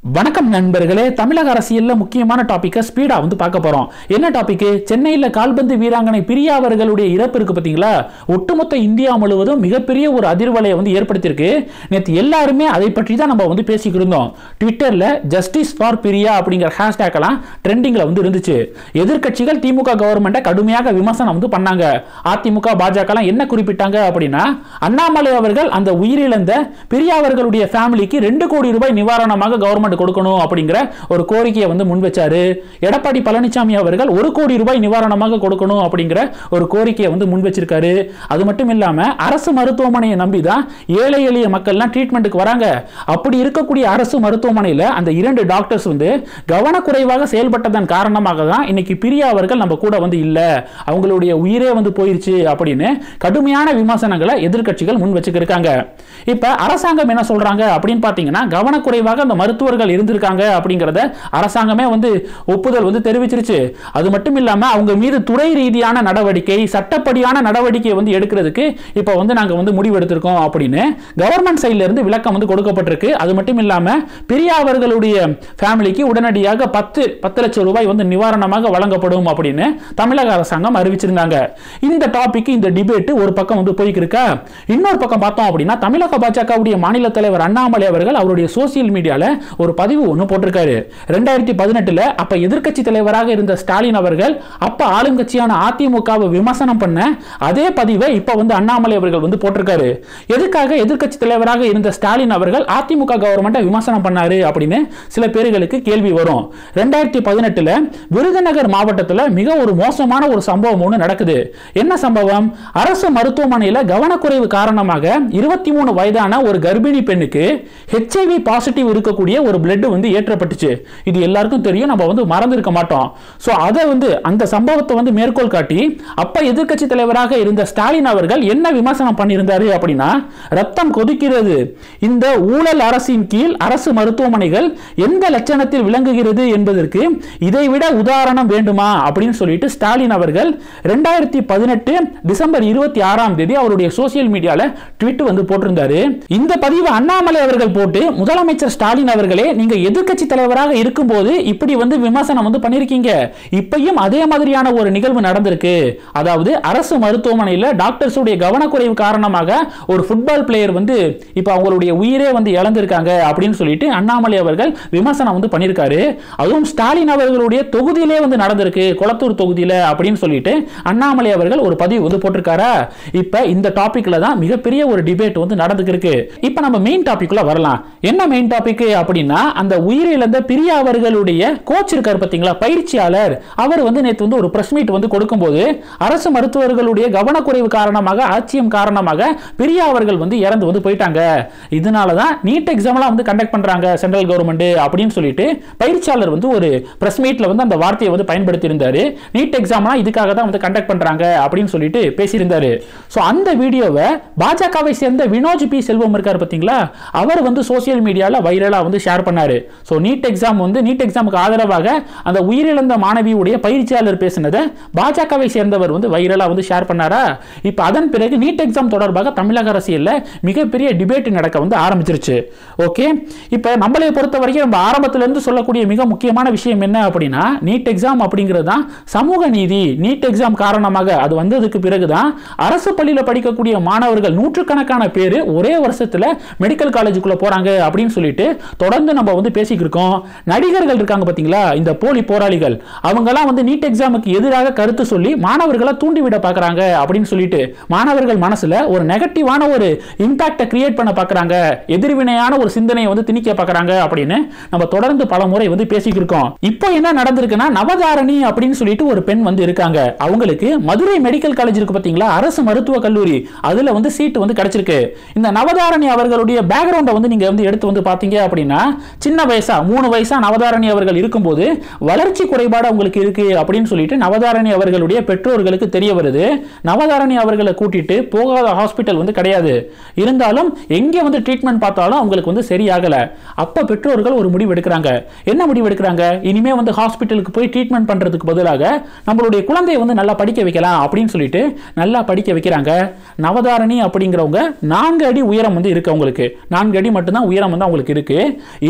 வணக்கம் நண்பர்களே தமிழக அரசியல்ல முக்கியமான டாபிக்கை ஸ்பீடா வந்து பார்க்க போறோம் என்ன டாபிக் சென்னையில் கால்பந்து வீராங்கனை பிரியா அவர்களுடைய இறப்பு இருக்கு பாத்தீங்களா ஒட்டுமொத்த இந்தியா முழுவதும் மிகப்பெரிய ஒரு அதிர்வலையை வந்து ஏற்படுத்தியிருக்கு நேற்று எல்லாருமே அதை பற்றி தான் நம்ம வந்து பேசிக்கிட்டு இருந்தோம் ட்விட்டர்ல ஜஸ்டிஸ் ஃபார் பிரியா அப்படிங்கிற ஹேஷ்டேக் எல்லாம் ட்ரெண்டிங்ல வந்து இருந்துச்சு எதிர்க்கட்சிகள் திமுக கவர்மெண்ட்டை கடுமையாக விமர்சனம் வந்து பண்ணாங்க அதிமுக பாஜக எல்லாம் என்ன குறிப்பிட்டாங்க அப்படின்னா அண்ணாமலை அவர்கள் அந்த உயிரிழந்த பிரியா அவர்களுடைய ஃபேமிலிக்கு ரெண்டு கோடி ரூபாய் நிவாரணமாக கவர்மெண்ட் கொடுக்கணும் அப்படிங்கிற ஒரு கோரிக்கையை வந்து முன் வச்சாரு எடப்பாடி பழனிசாமி அவர்கள் ஒரு கோடி ரூபாய் நிவாரணமாக கொடுக்கணும் அப்படிங்கிற ஒரு கோரிக்கையை வந்து முன் வச்சிருக்காரு அது மட்டும் இல்லாம அரசு மருத்துவமனையை நம்பி தான் ஏழை எளிய மக்கள்லாம் ட்ரீட்மெண்ட்டுக்கு வராங்க அப்படி இருக்கக்கூடிய அரசு மருத்துவமனையில் அந்த இரண்டு டாக்டர்ஸ் வந்து கவனக்குறைவாக செயல்பட்டதன் காரணமாக தான் இன்னைக்கு பிரியா அவர்கள் நம்ம கூட வந்து இல்லை அவங்களுடைய உயிரே வந்து போயிருச்சு அப்படின்னு கடுமையான விமர்சனங்களை எதிர்க்கட்சிகள் முன் வச்சுக்கிருக்காங்க இப்ப அரசாங்கம் என்ன சொல்றாங்க அப்படின்னு பார்த்தீங்கன்னா கவனக்குறைவாக அந்த மருத்துவர்கள் இருந்திருக்காங்க அப்படிங்கிறத அரசாங்கமே வந்து ஒப்புதல் வந்து தெரிவிச்சிருச்சு அது மட்டும் இல்லாம அவங்க மீது துறை ரீதியான நடவடிக்கை சட்டப்படியான நடவடிக்கை வந்து எடுக்கிறதுக்கு இப்போ வந்து நாங்க வந்து முடிவு எடுத்திருக்கோம் அப்படின்னு கவர்மெண்ட் சைட்ல இருந்து விளக்கம் வந்து கொடுக்கப்பட்டிருக்கு அது மட்டும் இல்லாம பிரியா அவர்களுடைய ஃபேமிலிக்கு உடனடியாக பத்து பத்து லட்சம் ரூபாய் வந்து நிவாரணமாக வழங்கப்படும் அப்படின்னு தமிழக அரசாங்கம் அறிவிச்சிருந்தாங்க இந்த டாபிக் இந்த டிபேட் ஒரு பக்கம் வந்து போய்க்கு இருக்கா இன்னொரு பக்கம் பார்த்தோம் அப்படின்னா தமிழக பாஜகவுடைய மாநில தலைவர் அண்ணாமலை அவர்கள் அவருடைய சோசியல் மீடியால ஒரு பதிவு ஒன்று போட்டிருக்காரு ரெண்டாயிரத்தி பதினெட்டுல அப்ப எதிர்க்கட்சி தலைவராக இருந்த ஸ்டாலின் அவர்கள் அப்ப ஆளுங்கட்சியான அதிமுகவை விமர்சனம் பண்ண அதே பதிவை இப்ப வந்து அண்ணாமலை அவர்கள் வந்து போட்டிருக்காரு எதுக்காக எதிர்க்கட்சி தலைவராக இருந்த ஸ்டாலின் அவர்கள் அதிமுக கவர்மெண்ட்டை விமர்சனம் பண்ணாரு அப்படின்னு சில பேர்களுக்கு கேள்வி வரும் ரெண்டாயிரத்தி பதினெட்டுல விருதுநகர் மாவட்டத்தில் மிக ஒரு மோசமான ஒரு சம்பவம் ஒன்று நடக்குது என்ன சம்பவம் அரசு மருத்துவமனையில் கவனக்குறைவு காரணமாக இருபத்தி மூணு வயதான ஒரு கர்ப்பிணி பெண்ணுக்கு ஹெச்ஐவி பாசிட்டிவ் இருக்கக்கூடிய ஒரு பிளட் வந்து ஏற்றப்பட்டுச்சு இது எல்லாருக்கும் தெரியும் நம்ம வந்து மறந்திருக்க மாட்டோம் ஸோ அதை வந்து அந்த சம்பவத்தை வந்து மேற்கோள் காட்டி அப்ப எதிர்க்கட்சி தலைவராக இருந்த ஸ்டாலின் அவர்கள் என்ன விமர்சனம் பண்ணியிருந்தாரு அப்படின்னா ரத்தம் கொதிக்கிறது இந்த ஊழல் அரசின் கீழ் அரசு மருத்துவமனைகள் எந்த லட்சணத்தில் விளங்குகிறது என்பதற்கு இதைவிட உதாரணம் வேண்டுமா அப்படின்னு சொல்லிட்டு ஸ்டாலின் அவர்கள் ரெண்டாயிரத்தி பதினெட்டு டிசம்பர் இருபத்தி ஆறாம் தேதி அவருடைய சோசியல் மீடியால ட்வீட் வந்து போட்டிருந்தாரு இந்த பதிவு அண்ணாமலை அவர்கள் போட்டு முதலமைச்சர் ஸ்டாலின் அவர்களே நீங்க எதிர்க்கட்சி தலைவராக இருக்கும்போது இப்படி வந்து விமர்சனம் வந்து பண்ணிருக்கீங்க இப்பயும் அதே மாதிரியான ஒரு நிகழ்வு நடந்திருக்கு அதாவது அரசு மருத்துவமனையில் டாக்டர்ஸ் உடைய கவனக்குறைவு காரணமாக ஒரு ஃபுட்பால் பிளேயர் வந்து இப்போ அவங்களுடைய உயிரே வந்து இழந்திருக்காங்க அப்படின்னு சொல்லிட்டு அண்ணாமலை அவர்கள் விமர்சனம் வந்து பண்ணியிருக்காரு அதுவும் ஸ்டாலின் அவர்களுடைய தொகுதியிலே வந்து நடந்திருக்கு குளத்தூர் தொகுதியில் அப்படின்னு சொல்லிட்டு அண்ணாமலை அவர்கள் ஒரு பதிவு வந்து போட்டிருக்காரா இப்போ இந்த டாபிக்ல தான் மிகப்பெரிய ஒரு டிபேட் வந்து நடந்துருக்கு இப்போ நம்ம மெயின் டாபிக்ல வரலாம் என்ன மெயின் டாபிக் அப்படின்னா அந்த உயிரிழந்த பிரியா அவர்களுடைய கோச் இருக்கார் பார்த்தீங்களா பயிற்சியாளர் அவர் வந்து நேற்று வந்து ஒரு பிரஸ் மீட் வந்து கொடுக்கும்போது அரசு மருத்துவர்களுடைய கவனக்குறைவு காரணமாக ஆட்சியம் காரணமாக பிரியா அவர்கள் வந்து இறந்து வந்து போயிட்டாங்க இதனால தான் நீட் எக்ஸாம்லாம் வந்து கண்டக்ட் பண்றாங்க சென்ட்ரல் கவர்மெண்ட் அப்படின்னு சொல்லிட்டு பயிற்சியாளர் வந்து ஒரு பிரஸ் மீட்ல வந்து அந்த வார்த்தையை வந்து பயன்படுத்தி இருந்தாரு நீட் எக்ஸாம்லாம் இதுக்காக தான் வந்து கண்டக்ட் பண்றாங்க அப்படின்னு சொல்லிட்டு பேசியிருந்தாரு ஸோ அந்த வீடியோவை பாஜகவை சேர்ந்த வினோஜ் பி செல்வம் இருக்கார் பார்த்தீங்களா அவர் வந்து சோசியல் மீடியாவில் வைரலாக வந்து ஷேர் பண்ணாரு ஸோ நீட் எக்ஸாம் வந்து நீட் எக்ஸாமுக்கு ஆதரவாக அந்த உயிரிழந்த மாணவியுடைய பயிற்சியாளர் பேசினதை பாஜகவை சேர்ந்தவர் வந்து வைரலாக வந்து ஷேர் பண்ணாரா இப்போ அதன் பிறகு நீட் எக்ஸாம் தொடர்பாக தமிழக அரசியலில் மிகப்பெரிய டிபேட் நடக்க வந்து ஆரம்பிச்சிருச்சு ஓகே இப்போ நம்மளை பொறுத்த வரைக்கும் நம்ம ஆரம்பத்திலிருந்து சொல்லக்கூடிய மிக முக்கியமான விஷயம் என்ன அப்படின்னா நீட் எக்ஸாம் அப்படிங்கிறது தான் சமூக நீதி நீட் எக்ஸாம் காரணமாக அது வந்ததுக்கு பிறகு தான் அரசு பள்ளியில் படிக்கக்கூடிய மாணவர்கள் நூற்றுக்கணக்கான பேர் ஒரே வருஷத்தில் மெடிக்கல் காலேஜுக்குள்ள போறாங்க அப்படின்னு சொல்லிட்டு தொடர்ந்து நம்ம வந்து பேசிக்கிட்டு இருக்கோம் நடிகர்கள் இருக்காங்க பார்த்தீங்களா இந்த போலி போராளிகள் அவங்கெல்லாம் வந்து நீட் எக்ஸாமுக்கு எதிராக கருத்து சொல்லி மாணவர்களை தூண்டிவிட பார்க்குறாங்க அப்படின்னு சொல்லிட்டு மாணவர்கள் மனசுல ஒரு நெகட்டிவான ஒரு இம்பாக்டை கிரியேட் பண்ண பார்க்குறாங்க எதிர்வினையான ஒரு சிந்தனையை வந்து திணிக்க பார்க்குறாங்க அப்படின்னு நம்ம தொடர்ந்து பல முறை வந்து பேசிக்கிட்டு இருக்கோம் இப்போ என்ன நடந்திருக்குன்னா நவதாரணி அப்படின்னு சொல்லிட்டு ஒரு பெண் வந்து இருக்காங்க அவங்களுக்கு மதுரை மெடிக்கல் காலேஜ் இருக்கு பார்த்தீங்களா அரசு மருத்துவக் கல்லூரி அதுல வந்து சீட் வந்து கிடைச்சிருக்கு இந்த நவதாரணி அவர்களுடைய பேக்ரவுண்டை வந்து நீங்க வந்து எடுத்து வந்து பார்த்தீங்க அப்படின்னா சின்ன வயசா மூணு வயசா நவதாரணி அவர்கள் இருக்கும்போது வளர்ச்சி குறைபாடு அவங்களுக்கு இருக்கு அப்படின்னு சொல்லிட்டு நவதாரணி அவர்களுடைய பெற்றோர்களுக்கு தெரிய வருது நவதாரணி அவர்களை கூட்டிட்டு போகாத ஹாஸ்பிட்டல் வந்து கிடையாது இருந்தாலும் எங்கே வந்து ட்ரீட்மெண்ட் பார்த்தாலும் அவங்களுக்கு வந்து சரியாகல அப்ப பெற்றோர்கள் ஒரு முடிவு எடுக்கிறாங்க என்ன முடிவு எடுக்கிறாங்க இனிமே வந்து ஹாஸ்பிட்டலுக்கு போய் ட்ரீட்மெண்ட் பண்றதுக்கு பதிலாக நம்மளுடைய குழந்தையை வந்து நல்லா படிக்க வைக்கலாம் அப்படின்னு சொல்லிட்டு நல்லா படிக்க வைக்கிறாங்க நவதாரணி அப்படிங்கிறவங்க நான்கு அடி உயரம் வந்து இருக்கு அவங்களுக்கு நான்கு அடி மட்டும்தான் உயரம் வந்து அவங்களுக்கு இருக்கு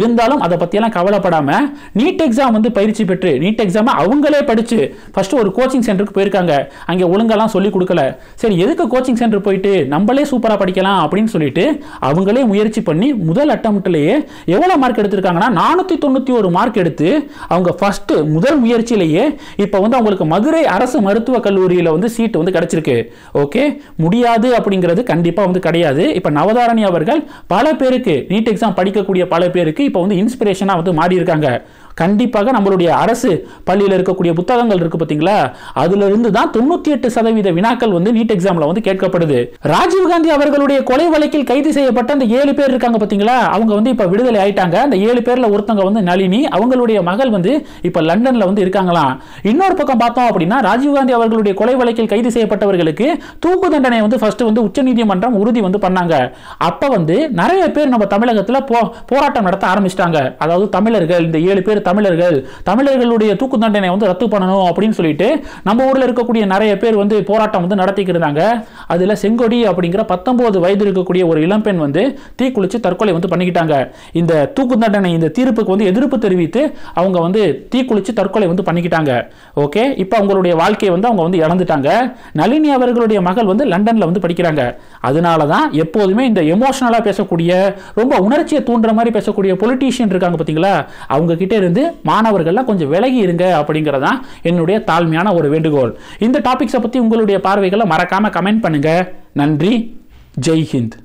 இருந்தாலும் அதை பற்றியெல்லாம் கவலைப்படாம நீட் எக்ஸாம் வந்து பயிற்சி பெற்று நீட் எக்ஸாமை அவங்களே படித்து ஃபர்ஸ்ட் ஒரு கோச்சிங் சென்டருக்கு போயிருக்காங்க அங்கே ஒழுங்கெல்லாம் சொல்லி கொடுக்கல சரி எதுக்கு கோச்சிங் சென்டர் போயிட்டு நம்மளே சூப்பராக படிக்கலாம் அப்படின்னு சொல்லிட்டு அவங்களே முயற்சி பண்ணி முதல் அட்டம்ப்ட்லேயே எவ்வளோ மார்க் எடுத்திருக்காங்கன்னா நானூற்றி தொண்ணூற்றி ஒரு மார்க் எடுத்து அவங்க ஃபர்ஸ்ட் முதல் முயற்சியிலேயே இப்போ வந்து அவங்களுக்கு மதுரை அரசு மருத்துவக் கல்லூரியில் வந்து சீட்டு வந்து கிடைச்சிருக்கு ஓகே முடியாது அப்படிங்கிறது கண்டிப்பாக வந்து கிடையாது இப்போ நவதாரணி அவர்கள் பல பேருக்கு நீட் எக்ஸாம் படிக்கக்கூடிய பல பேருக்கு இப்போ வந்து இன்ஸ்பிரேஷனாக வந்து மாறி இருக்காங்க கண்டிப்பாக நம்மளுடைய அரசு பள்ளியில் இருக்கக்கூடிய புத்தகங்கள் இருக்கு பார்த்தீங்களா அதுல இருந்து தான் தொண்ணூத்தி எட்டு சதவீத வினாக்கள் வந்து நீட் எக்ஸாம்ல வந்து கேட்கப்படுது ராஜீவ் காந்தி அவர்களுடைய கொலை வழக்கில் கைது செய்யப்பட்ட அந்த ஏழு பேர் இருக்காங்க பார்த்தீங்களா அவங்க வந்து இப்ப விடுதலை ஆயிட்டாங்க அந்த ஏழு பேர்ல ஒருத்தங்க வந்து நளினி அவங்களுடைய மகள் வந்து இப்ப லண்டன்ல வந்து இருக்காங்களாம் இன்னொரு பக்கம் பார்த்தோம் அப்படின்னா ராஜீவ் காந்தி அவர்களுடைய கொலை வழக்கில் கைது செய்யப்பட்டவர்களுக்கு தூக்கு தண்டனை வந்து ஃபர்ஸ்ட் வந்து உச்சநீதிமன்றம் உறுதி வந்து பண்ணாங்க அப்ப வந்து நிறைய பேர் நம்ம தமிழகத்துல போ போராட்டம் நடத்த ஆரம்பிச்சிட்டாங்க அதாவது தமிழர்கள் இந்த ஏழு பேர் தமிழர்கள் தமிழர்களுடைய தூக்கு தண்டனை வந்து ரத்து பண்ணணும் அப்படின்னு சொல்லிட்டு நம்ம ஊர்ல இருக்கக்கூடிய நிறைய பேர் வந்து போராட்டம் வந்து நடத்திக்கிட்டு இருந்தாங்க அதுல செங்கொடி அப்படிங்கிற பத்தொன்பது வயது இருக்கக்கூடிய ஒரு இளம்பெண் வந்து தீக்குளிச்சு தற்கொலை வந்து பண்ணிக்கிட்டாங்க இந்த தூக்கு தண்டனை இந்த தீர்ப்புக்கு வந்து எதிர்ப்பு தெரிவித்து அவங்க வந்து தீக்குளிச்சு தற்கொலை வந்து பண்ணிக்கிட்டாங்க ஓகே இப்போ அவங்களுடைய வாழ்க்கையை வந்து அவங்க வந்து இழந்துட்டாங்க நளினி அவர்களுடைய மகள் வந்து லண்டன்ல வந்து படிக்கிறாங்க அதனால தான் எப்போதுமே இந்த எமோஷனலாக பேசக்கூடிய ரொம்ப உணர்ச்சியை தூண்டுற மாதிரி பேசக்கூடிய பொலிட்டீஷியன் இருக்காங்க பார்த்தீங்களா அவங்க கிட்ட இருந்து மாணவர்கள்லாம் கொஞ்சம் விலகி இருங்க அப்படிங்கிறதான் என்னுடைய தாழ்மையான ஒரு வேண்டுகோள் இந்த டாபிக்ஸை பற்றி உங்களுடைய பார்வைகளை மறக்காம கமெண்ட் பண்ணுங்க நன்றி ஜெய் ஹிந்த்